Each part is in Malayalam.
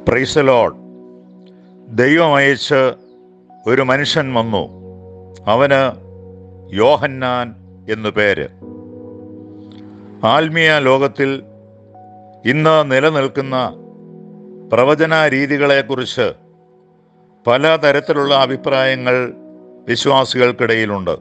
പ്രൈസലോഡ് ദൈവം അയച്ച് ഒരു മനുഷ്യൻ വന്നു അവന് യോഹന്നാൻ എന്നു പേര് ആത്മീയ ലോകത്തിൽ ഇന്ന് നിലനിൽക്കുന്ന പ്രവചന രീതികളെക്കുറിച്ച് പല തരത്തിലുള്ള അഭിപ്രായങ്ങൾ വിശ്വാസികൾക്കിടയിലുണ്ട്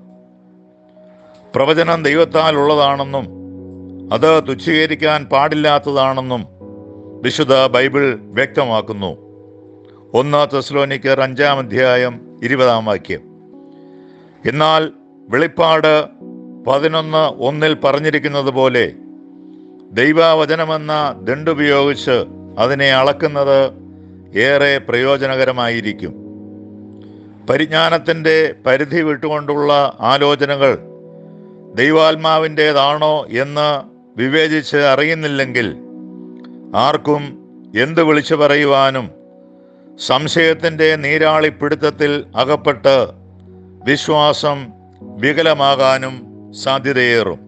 പ്രവചനം ദൈവത്താൽ ഉള്ളതാണെന്നും അത് തുച്ഛീകരിക്കാൻ പാടില്ലാത്തതാണെന്നും വിശുദ്ധ ബൈബിൾ വ്യക്തമാക്കുന്നു ഒന്ന് തെസ്ലോനിക്കർ അഞ്ചാം അധ്യായം ഇരുപതാം വാക്യം എന്നാൽ വെളിപ്പാട് പതിനൊന്ന് ഒന്നിൽ പറഞ്ഞിരിക്കുന്നത് പോലെ ദൈവവചനമെന്ന ദണ്ടുപയോഗിച്ച് അതിനെ അളക്കുന്നത് ഏറെ പ്രയോജനകരമായിരിക്കും പരിജ്ഞാനത്തിൻ്റെ പരിധി വിട്ടുകൊണ്ടുള്ള ആലോചനകൾ ദൈവാത്മാവിൻ്റേതാണോ എന്ന് വിവേചിച്ച് അറിയുന്നില്ലെങ്കിൽ ആർക്കും എന്ത് വിളിച്ചു പറയുവാനും സംശയത്തിൻ്റെ നീരാളിപ്പിടുത്തത്തിൽ അകപ്പെട്ട് വിശ്വാസം വികലമാകാനും സാധ്യതയേറും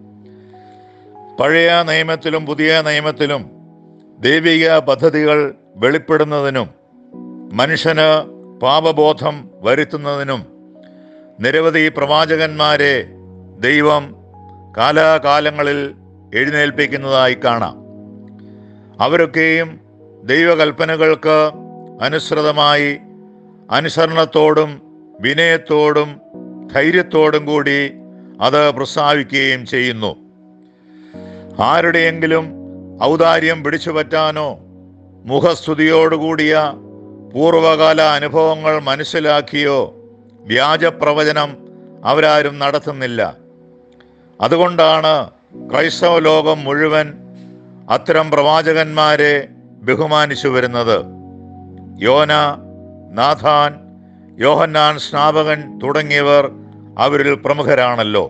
പഴയ നിയമത്തിലും പുതിയ നിയമത്തിലും ദൈവിക പദ്ധതികൾ വെളിപ്പെടുന്നതിനും മനുഷ്യന് പാപബോധം വരുത്തുന്നതിനും നിരവധി പ്രവാചകന്മാരെ ദൈവം കാലാകാലങ്ങളിൽ എഴുന്നേൽപ്പിക്കുന്നതായി കാണാം അവരൊക്കെയും ദൈവകൽപ്പനകൾക്ക് അനുസൃതമായി അനുസരണത്തോടും വിനയത്തോടും ധൈര്യത്തോടും കൂടി അത് പ്രസ്താവിക്കുകയും ചെയ്യുന്നു ആരുടെയെങ്കിലും ഔദാര്യം പിടിച്ചു പറ്റാനോ മുഖസ്തുതിയോടുകൂടിയ പൂർവകാല അനുഭവങ്ങൾ മനസ്സിലാക്കിയോ വ്യാജപ്രവചനം അവരാരും നടത്തുന്നില്ല അതുകൊണ്ടാണ് ക്രൈസ്തവ ലോകം മുഴുവൻ അത്തരം പ്രവാചകന്മാരെ ബഹുമാനിച്ചു വരുന്നത് യോന നാഥാൻ യോഹന്നാൻ സ്നാപകൻ തുടങ്ങിയവർ അവരിൽ പ്രമുഖരാണല്ലോ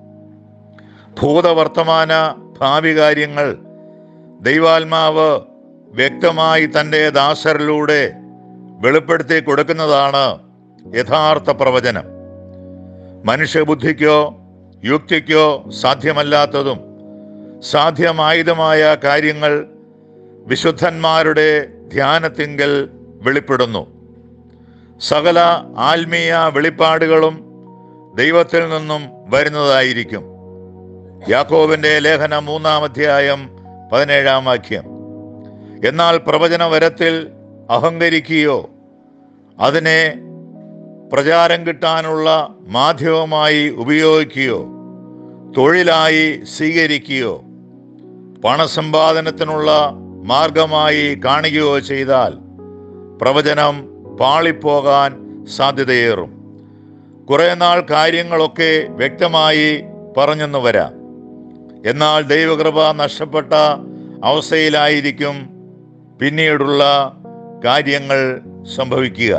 ഭൂതവർത്തമാന ഭാവി കാര്യങ്ങൾ ദൈവാത്മാവ് വ്യക്തമായി തൻ്റെ ദാസരിലൂടെ വെളിപ്പെടുത്തി കൊടുക്കുന്നതാണ് യഥാർത്ഥ പ്രവചനം മനുഷ്യബുദ്ധിക്കോ യുക്തിക്കോ സാധ്യമല്ലാത്തതും സാധ്യമായതുമായ കാര്യങ്ങൾ വിശുദ്ധന്മാരുടെ ധ്യാനത്തിങ്കൽ വെളിപ്പെടുന്നു സകല ആത്മീയ വെളിപ്പാടുകളും ദൈവത്തിൽ നിന്നും വരുന്നതായിരിക്കും യാക്കോബിന്റെ ലേഖനം മൂന്നാം അധ്യായം പതിനേഴാം വാക്യം എന്നാൽ പ്രവചന വരത്തിൽ അഹങ്കരിക്കുകയോ അതിനെ പ്രചാരം കിട്ടാനുള്ള മാധ്യമമായി ഉപയോഗിക്കുകയോ തൊഴിലായി സ്വീകരിക്കുകയോ പണസമ്പാദനത്തിനുള്ള മാർഗമായി കാണുകയോ ചെയ്താൽ പ്രവചനം പാളിപ്പോകാൻ സാധ്യതയേറും കുറെ നാൾ കാര്യങ്ങളൊക്കെ വ്യക്തമായി പറഞ്ഞെന്ന് വരാം എന്നാൽ ദൈവകൃപ നഷ്ടപ്പെട്ട അവസ്ഥയിലായിരിക്കും പിന്നീടുള്ള കാര്യങ്ങൾ സംഭവിക്കുക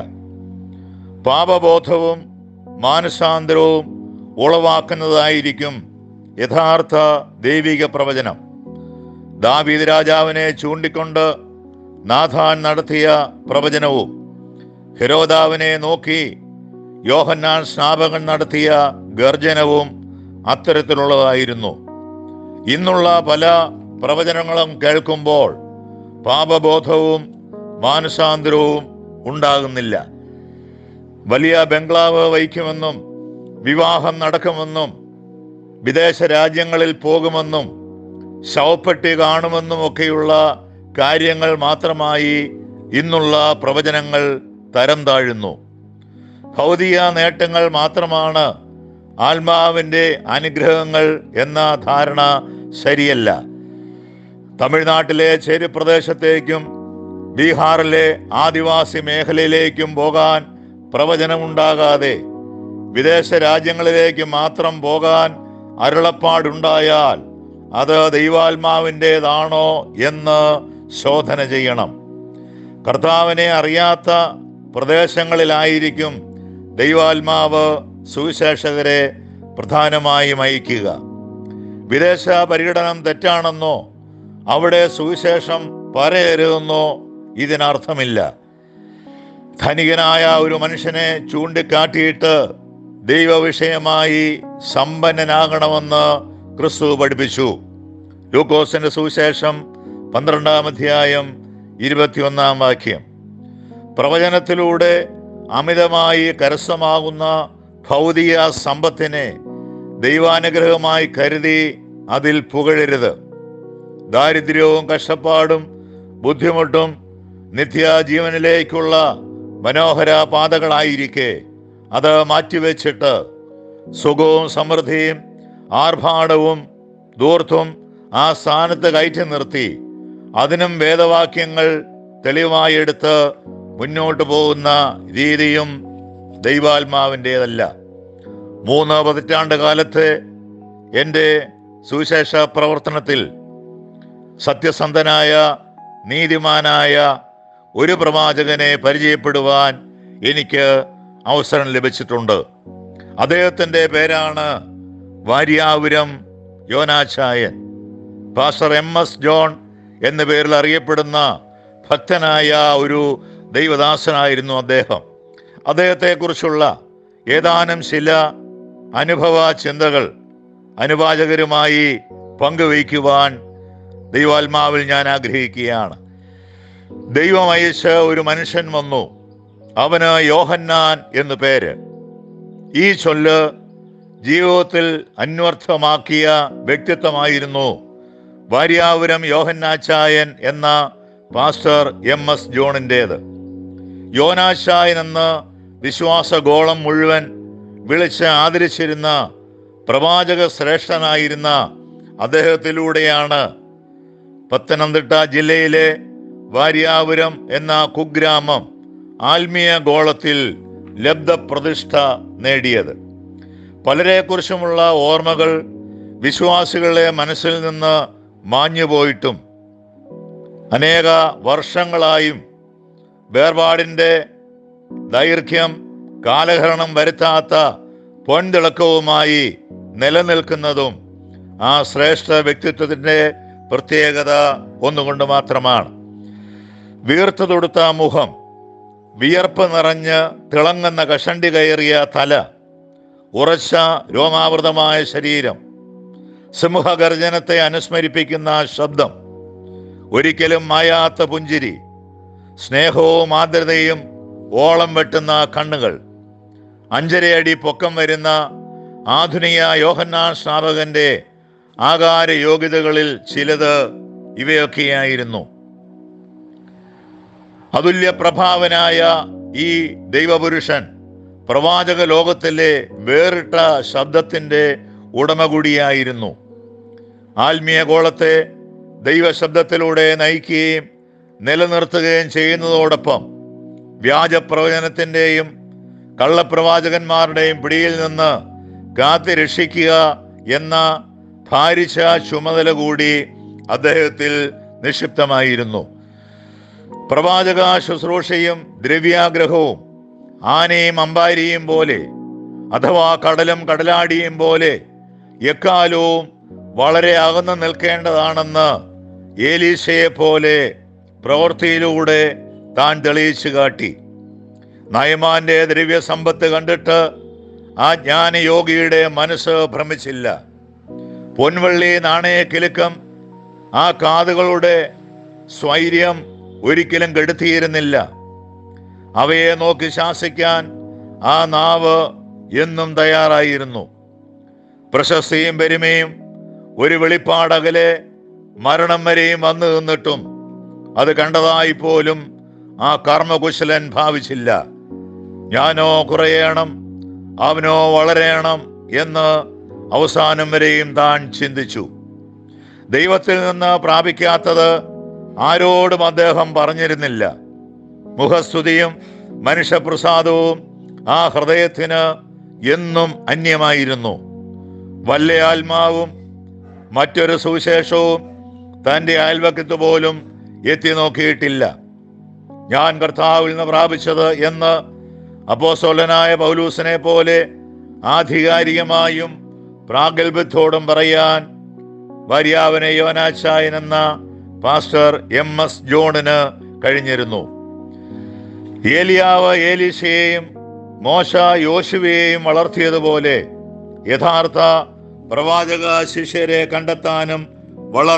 പാപബോധവും മാനസാന്തരവും ഉളവാക്കുന്നതായിരിക്കും യഥാർത്ഥ ദൈവിക പ്രവചനം ദാവീദ് രാജാവിനെ ചൂണ്ടിക്കൊണ്ട് നാഥാൻ നടത്തിയ പ്രവചനവും ഹെരോദാവിനെ നോക്കി യോഹന്നാൻ സ്നാപകൻ നടത്തിയ ഗർജനവും അത്തരത്തിലുള്ളതായിരുന്നു ഇന്നുള്ള പല പ്രവചനങ്ങളും കേൾക്കുമ്പോൾ പാപബോധവും മാനസാന്തരവും ഉണ്ടാകുന്നില്ല വലിയ ബംഗ്ലാവ് വയ്ക്കുമെന്നും വിവാഹം നടക്കുമെന്നും വിദേശ രാജ്യങ്ങളിൽ പോകുമെന്നും ശവപ്പെട്ടി കാണുമെന്നും ഒക്കെയുള്ള കാര്യങ്ങൾ മാത്രമായി ഇന്നുള്ള പ്രവചനങ്ങൾ തരം താഴുന്നു ഭൗതിക നേട്ടങ്ങൾ മാത്രമാണ് ആത്മാവിൻ്റെ അനുഗ്രഹങ്ങൾ എന്ന ധാരണ ശരിയല്ല തമിഴ്നാട്ടിലെ ചേരിപ്രദേശത്തേക്കും ബീഹാറിലെ ആദിവാസി മേഖലയിലേക്കും പോകാൻ പ്രവചനമുണ്ടാകാതെ വിദേശ രാജ്യങ്ങളിലേക്ക് മാത്രം പോകാൻ അരുളപ്പാടുണ്ടായാൽ അത് ദൈവാത്മാവിൻ്റെതാണോ എന്ന് ശോധന ചെയ്യണം കർത്താവിനെ അറിയാത്ത പ്രദേശങ്ങളിലായിരിക്കും ദൈവാത്മാവ് സുവിശേഷകരെ പ്രധാനമായും അയക്കുക വിദേശ പര്യടനം തെറ്റാണെന്നോ അവിടെ സുവിശേഷം പറയരുതെന്നോ ഇതിനർത്ഥമില്ല ധനികനായ ഒരു മനുഷ്യനെ ചൂണ്ടിക്കാട്ടിയിട്ട് ദൈവവിഷയമായി സമ്പന്നനാകണമെന്ന് ക്രിസ്തു പഠിപ്പിച്ചു ലൂക്കോസിന്റെ സുവിശേഷം പന്ത്രണ്ടാം അധ്യായം ഇരുപത്തിയൊന്നാം വാക്യം പ്രവചനത്തിലൂടെ അമിതമായി കരസ്ഥമാകുന്ന ഭൗതിക സമ്പത്തിനെ ദൈവാനുഗ്രഹമായി കരുതി അതിൽ പുകഴരുത് ദാരിദ്ര്യവും കഷ്ടപ്പാടും ബുദ്ധിമുട്ടും നിത്യജീവനിലേക്കുള്ള മനോഹര പാതകളായിരിക്കെ അത് മാറ്റിവെച്ചിട്ട് സുഖവും സമൃദ്ധിയും ആർഭാടവും ദൂർത്തും ആ സ്ഥാനത്ത് കയറ്റി നിർത്തി അതിനും വേദവാക്യങ്ങൾ തെളിവായി എടുത്ത് മുന്നോട്ട് പോകുന്ന രീതിയും ദൈവാത്മാവിൻ്റെതല്ല മൂന്ന് പതിറ്റാണ്ട് കാലത്തെ എൻ്റെ സുവിശേഷ പ്രവർത്തനത്തിൽ സത്യസന്ധനായ നീതിമാനായ ഒരു പ്രവാചകനെ പരിചയപ്പെടുവാൻ എനിക്ക് അവസരം ലഭിച്ചിട്ടുണ്ട് അദ്ദേഹത്തിൻ്റെ പേരാണ് Varyapuram Yonachayan pastor M S John എന്ന പേരിൽ അറിയപ്പെടുന്ന ഭക്തനായ ഒരു ദൈവദാസനായിരുന്നു അദ്ദേഹം അദ്ദേഹത്തെക്കുറിച്ചുള്ള ഏതാനും ചില അനുഭവ ചിന്തകൾ അനുവാചകരുമായി പങ്കുവയ്ക്കുവാൻ ദൈവാത്മാവിൽ ഞാൻ ആഗ്രഹിക്കുകയാണ് ദൈവം അയച്ച ഒരു മനുഷ്യൻ വന്നു അവന് യോഹന്നാൻ എന്നു പേര് ഈ ചൊല്ല് ജീവിതത്തിൽ അന്വർത്ഥമാക്കിയ വ്യക്തിത്വമായിരുന്നു വാര്യാപുരം യോഹന്നാച്ചായൻ എന്ന പാസ്റ്റർ എം എസ് ജോണിൻ്റേത് യോനാശായൻ എന്ന വിശ്വാസഗോളം മുഴുവൻ വിളിച്ച് ആദരിച്ചിരുന്ന പ്രവാചക ശ്രേഷ്ഠനായിരുന്ന അദ്ദേഹത്തിലൂടെയാണ് പത്തനംതിട്ട ജില്ലയിലെ വാര്യാപുരം എന്ന കുഗ്രാമം ആത്മീയ ഗോളത്തിൽ ലബ്ധപ്രതിഷ്ഠ നേടിയത് പലരെക്കുറിച്ചുമുള്ള ഓർമ്മകൾ വിശ്വാസികളുടെ മനസ്സിൽ നിന്ന് മാഞ്ഞുപോയിട്ടും അനേക വർഷങ്ങളായും വേർപാടിൻ്റെ ദൈർഘ്യം കാലഹരണം വരുത്താത്ത പൊൻതിളക്കവുമായി നിലനിൽക്കുന്നതും ആ ശ്രേഷ്ഠ വ്യക്തിത്വത്തിൻ്റെ പ്രത്യേകത ഒന്നുകൊണ്ട് മാത്രമാണ് വീർത്തു തൊടുത്ത മുഖം വിയർപ്പ് നിറഞ്ഞ് തിളങ്ങുന്ന കഷണ്ടി കയറിയ തല ഉറച്ച രോമാവൃതമായ ശരീരം സിംഹഗർജനത്തെ അനുസ്മരിപ്പിക്കുന്ന ശബ്ദം ഒരിക്കലും മായാത്ത പുഞ്ചിരി സ്നേഹവും ആർദ്രതയും ഓളം വെട്ടുന്ന കണ്ണുകൾ അഞ്ചരയടി പൊക്കം വരുന്ന ആധുനിക യോഹന്നാൻ സ്നാപകന്റെ ആകാര യോഗ്യതകളിൽ ചിലത് ഇവയൊക്കെയായിരുന്നു അതുല്യ പ്രഭാവനായ ഈ ദൈവപുരുഷൻ പ്രവാചക ലോകത്തിലെ വേറിട്ട ശബ്ദത്തിന്റെ ഉടമ കൂടിയായിരുന്നു ആത്മീയ ഗോളത്തെ ദൈവശബ്ദത്തിലൂടെ നയിക്കുകയും നിലനിർത്തുകയും ചെയ്യുന്നതോടൊപ്പം വ്യാജപ്രവചനത്തിൻ്റെയും കള്ളപ്രവാചകന്മാരുടെയും പിടിയിൽ നിന്ന് കാത്തി രക്ഷിക്കുക എന്ന ഭാരിച്ച ചുമതല കൂടി അദ്ദേഹത്തിൽ നിക്ഷിപ്തമായിരുന്നു പ്രവാചക ശുശ്രൂഷയും ദ്രവ്യാഗ്രഹവും ആനയും അമ്പാരിയും പോലെ അഥവാ കടലും കടലാടിയും പോലെ എക്കാലവും വളരെ അകന്നു നിൽക്കേണ്ടതാണെന്ന് ഏലീശയെ പോലെ പ്രവൃത്തിയിലൂടെ താൻ തെളിയിച്ചു കാട്ടി നയമാന്റെ ദ്രവ്യസമ്പത്ത് കണ്ടിട്ട് ആ ജ്ഞാനയോഗിയുടെ മനസ്സ് ഭ്രമിച്ചില്ല പൊൻവള്ളി നാണയ കിലുക്കം ആ കാതുകളുടെ സ്വൈര്യം ഒരിക്കലും കെടുത്തിയിരുന്നില്ല അവയെ നോക്കി ശാസിക്കാൻ ആ നാവ് എന്നും തയ്യാറായിരുന്നു പ്രശസ്തിയും പെരുമയും ഒരു വെളിപ്പാടകലെ മരണം വരെയും വന്നു നിന്നിട്ടും അത് കണ്ടതായി പോലും ആ കർമ്മകുശലൻ ഭാവിച്ചില്ല ഞാനോ കുറയണം അവനോ വളരേണം എന്ന് അവസാനം വരെയും താൻ ചിന്തിച്ചു ദൈവത്തിൽ നിന്ന് പ്രാപിക്കാത്തത് ആരോടും അദ്ദേഹം പറഞ്ഞിരുന്നില്ല മുഖസ്തുതിയും മനുഷ്യപ്രസാദവും ആ ഹൃദയത്തിന് എന്നും അന്യമായിരുന്നു വല്ല ആത്മാവും മറ്റൊരു സുവിശേഷവും തൻ്റെ അയൽവക്കത്ത് പോലും എത്തി നോക്കിയിട്ടില്ല ഞാൻ കർത്താവിൽ നിന്ന് പ്രാപിച്ചത് എന്ന് അപ്പോസ്തലനായ പൗലൂസിനെ പോലെ ആധികാരികമായും പ്രാഗൽഭ്യത്തോടും പറയാൻ ഭാര്യാവനെ യോനാച്ചായൻ എന്ന പാസ്റ്റർ എം എസ് ജോണിന് കഴിഞ്ഞിരുന്നു ഏലിയാവ് ഏലീശയെയും മോശ യോശുവയെയും വളർത്തിയതുപോലെ യഥാർത്ഥ പ്രവാചക ശിഷ്യരെ കണ്ടെത്താനും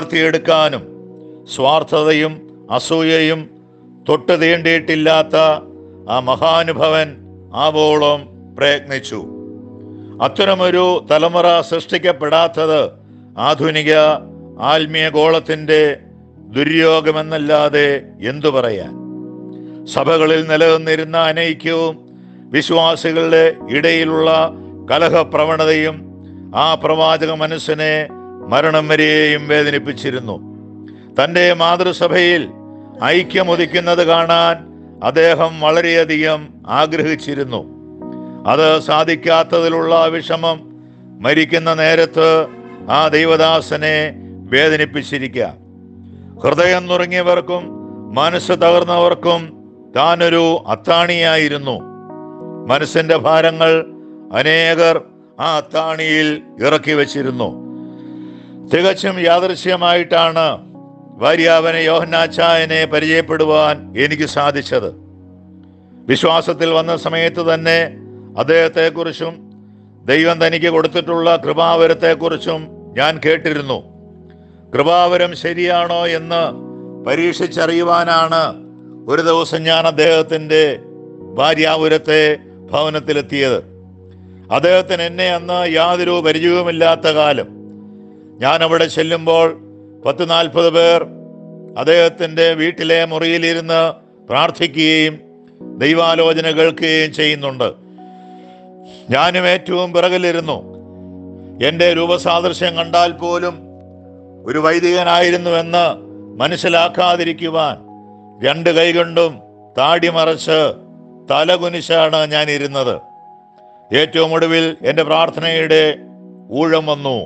വളർത്തിയെടുക്കാനും സ്വാർത്ഥതയും അസൂയയും തൊട്ട് തീണ്ടിയിട്ടില്ലാത്ത ആ മഹാനുഭവൻ ആവോളം പ്രയത്നിച്ചു അത്തരമൊരു തലമുറ സൃഷ്ടിക്കപ്പെടാത്തത് ആധുനിക ആത്മീയ ഗോളത്തിന്റെ ദുര്യോഗമെന്നല്ലാതെ എന്തു പറയാൻ സഭകളിൽ നിലനിന്നിരുന്ന അനൈക്യവും വിശ്വാസികളുടെ ഇടയിലുള്ള കലഹപ്രവണതയും ആ പ്രവാചക മനസ്സിനെ മരണം വരെയും വേദനിപ്പിച്ചിരുന്നു തൻ്റെ മാതൃസഭയിൽ ഐക്യമുദിക്കുന്നത് കാണാൻ അദ്ദേഹം വളരെയധികം ആഗ്രഹിച്ചിരുന്നു അത് സാധിക്കാത്തതിലുള്ള വിഷമം മരിക്കുന്ന നേരത്ത് ആ ദൈവദാസനെ വേദനിപ്പിച്ചിരിക്കാം ഹൃദയം നുറങ്ങിയവർക്കും മനസ്സ് തകർന്നവർക്കും താനൊരു അത്താണിയായിരുന്നു മനസ്സിന്റെ ഭാരങ്ങൾ അനേകർ ആ അത്താണിയിൽ ഇറക്കി വച്ചിരുന്നു തികച്ചും യാദൃശ്യമായിട്ടാണ് ഭാര്യാവനെ യോഹന്നാച്ചായനെ പരിചയപ്പെടുവാൻ എനിക്ക് സാധിച്ചത് വിശ്വാസത്തിൽ വന്ന സമയത്ത് തന്നെ അദ്ദേഹത്തെക്കുറിച്ചും ദൈവം തനിക്ക് കൊടുത്തിട്ടുള്ള കൃപാവരത്തെക്കുറിച്ചും ഞാൻ കേട്ടിരുന്നു കൃപാവരം ശരിയാണോ എന്ന് പരീക്ഷിച്ചറിയുവാനാണ് ഒരു ദിവസം ഞാൻ അദ്ദേഹത്തിൻ്റെ ഭാര്യാപുരത്തെ ഭവനത്തിലെത്തിയത് അദ്ദേഹത്തിന് എന്നെ അന്ന് യാതൊരു പരിചയവുമില്ലാത്ത കാലം ഞാൻ അവിടെ ചെല്ലുമ്പോൾ പത്ത് നാൽപ്പത് പേർ അദ്ദേഹത്തിൻ്റെ വീട്ടിലെ മുറിയിലിരുന്ന് പ്രാർത്ഥിക്കുകയും ദൈവാലോചന കേൾക്കുകയും ചെയ്യുന്നുണ്ട് ഞാനും ഏറ്റവും പിറകിലിരുന്നു എൻ്റെ രൂപസാദൃശ്യം കണ്ടാൽ പോലും ഒരു വൈദികനായിരുന്നുവെന്ന് മനസ്സിലാക്കാതിരിക്കുവാൻ രണ്ട് കൈകൊണ്ടും താടി മറച്ച് തലകുനിശാണ് ഞാൻ ഇരുന്നത് ഏറ്റവും ഒടുവിൽ എൻ്റെ പ്രാർത്ഥനയുടെ ഊഴം വന്നു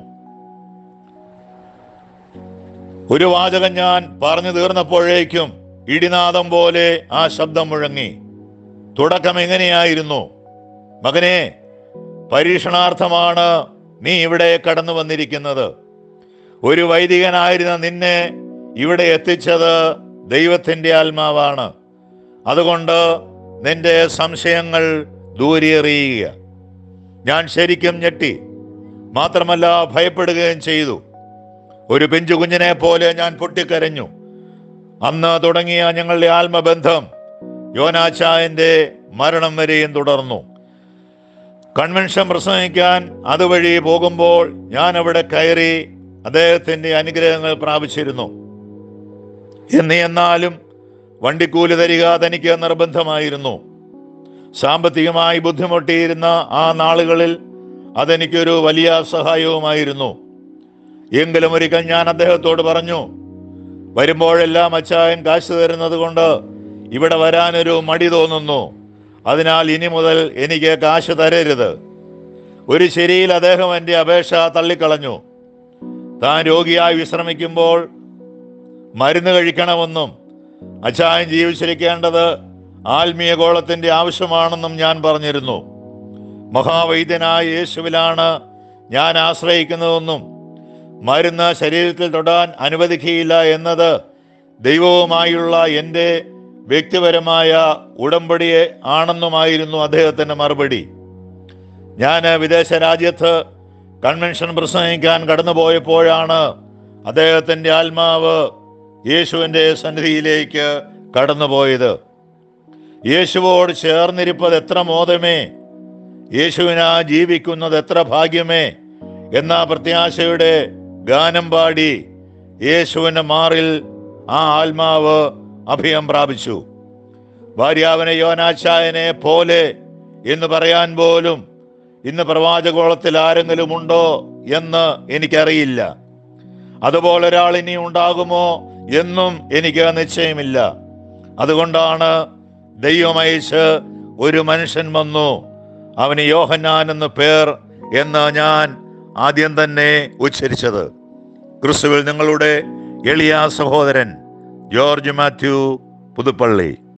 ഒരു വാചകം ഞാൻ പറഞ്ഞു തീർന്നപ്പോഴേക്കും ഇടിനാദം പോലെ ആ ശബ്ദം മുഴങ്ങി തുടക്കം എങ്ങനെയായിരുന്നു മകനെ പരീക്ഷണാർത്ഥമാണ് നീ ഇവിടെ കടന്നു വന്നിരിക്കുന്നത് ഒരു വൈദികനായിരുന്ന നിന്നെ ഇവിടെ എത്തിച്ചത് ദൈവത്തിൻ്റെ ആത്മാവാണ് അതുകൊണ്ട് നിന്റെ സംശയങ്ങൾ ദൂരെറിയുക ഞാൻ ശരിക്കും ഞെട്ടി മാത്രമല്ല ഭയപ്പെടുകയും ചെയ്തു ഒരു പിഞ്ചു കുഞ്ഞിനെ പോലെ ഞാൻ പൊട്ടിക്കരഞ്ഞു അന്ന് തുടങ്ങിയ ഞങ്ങളുടെ ആത്മബന്ധം യോനാച്ചായന്റെ മരണം വരെയും തുടർന്നു കൺവെൻഷൻ പ്രസംഗിക്കാൻ അതുവഴി പോകുമ്പോൾ ഞാൻ അവിടെ കയറി അദ്ദേഹത്തിന്റെ അനുഗ്രഹങ്ങൾ പ്രാപിച്ചിരുന്നു എന്ന് എന്നാലും വണ്ടിക്കൂലി തരിക തനിക്ക് നിർബന്ധമായിരുന്നു സാമ്പത്തികമായി ബുദ്ധിമുട്ടിയിരുന്ന ആ നാളുകളിൽ അതെനിക്കൊരു വലിയ സഹായവുമായിരുന്നു എങ്കിലും ഒരിക്കൽ ഞാൻ അദ്ദേഹത്തോട് പറഞ്ഞു വരുമ്പോഴെല്ലാം അച്ചായൻ കാശ് തരുന്നത് കൊണ്ട് ഇവിടെ വരാനൊരു മടി തോന്നുന്നു അതിനാൽ ഇനി മുതൽ എനിക്ക് കാശ് തരരുത് ഒരു ശരിയിൽ അദ്ദേഹം എൻ്റെ അപേക്ഷ തള്ളിക്കളഞ്ഞു താൻ രോഗിയായി വിശ്രമിക്കുമ്പോൾ മരുന്ന് കഴിക്കണമെന്നും അച്ചായൻ ജീവിച്ചിരിക്കേണ്ടത് ആത്മീയ ഗോളത്തിന്റെ ആവശ്യമാണെന്നും ഞാൻ പറഞ്ഞിരുന്നു മഹാവൈദ്യനായ യേശുവിലാണ് ഞാൻ ആശ്രയിക്കുന്നതെന്നും മരുന്ന് ശരീരത്തിൽ തൊടാൻ അനുവദിക്കുകയില്ല എന്നത് ദൈവവുമായുള്ള എൻ്റെ വ്യക്തിപരമായ ഉടമ്പടിയെ ആണെന്നുമായിരുന്നു അദ്ദേഹത്തിൻ്റെ മറുപടി ഞാൻ വിദേശ രാജ്യത്ത് കൺവെൻഷൻ പ്രസംഗിക്കാൻ കടന്നുപോയപ്പോഴാണ് അദ്ദേഹത്തിൻ്റെ ആത്മാവ് യേശുവിൻ്റെ സന്നിധിയിലേക്ക് കടന്നുപോയത് യേശുവോട് ചേർന്നിരിപ്പത് എത്ര മോദമേ യേശുവിനാ ജീവിക്കുന്നത് എത്ര ഭാഗ്യമേ എന്ന പ്രത്യാശയുടെ ഗാനം പാടി യേശുവിൻ്റെ മാറിൽ ആ ആത്മാവ് അഭയം പ്രാപിച്ചു ഭാര്യാവിനെ യോനാച്ചായനെ പോലെ എന്ന് പറയാൻ പോലും ഇന്ന് പ്രവാചകോളത്തിൽ ആരെങ്കിലും ഉണ്ടോ എന്ന് എനിക്കറിയില്ല അതുപോലെ ഒരാൾ ഇനി ഉണ്ടാകുമോ എന്നും എനിക്ക് നിശ്ചയമില്ല അതുകൊണ്ടാണ് ദൈവമയച്ച് ഒരു മനുഷ്യൻ വന്നു അവന് യോഹന്നാൻ എന്ന് പേർ എന്ന് ഞാൻ ആദ്യം തന്നെ ഉച്ചരിച്ചത് ക്രിസ്തുവിൽ നിങ്ങളുടെ എളിയ സഹോദരൻ ജോർജ് മാത്യു പുതുപ്പള്ളി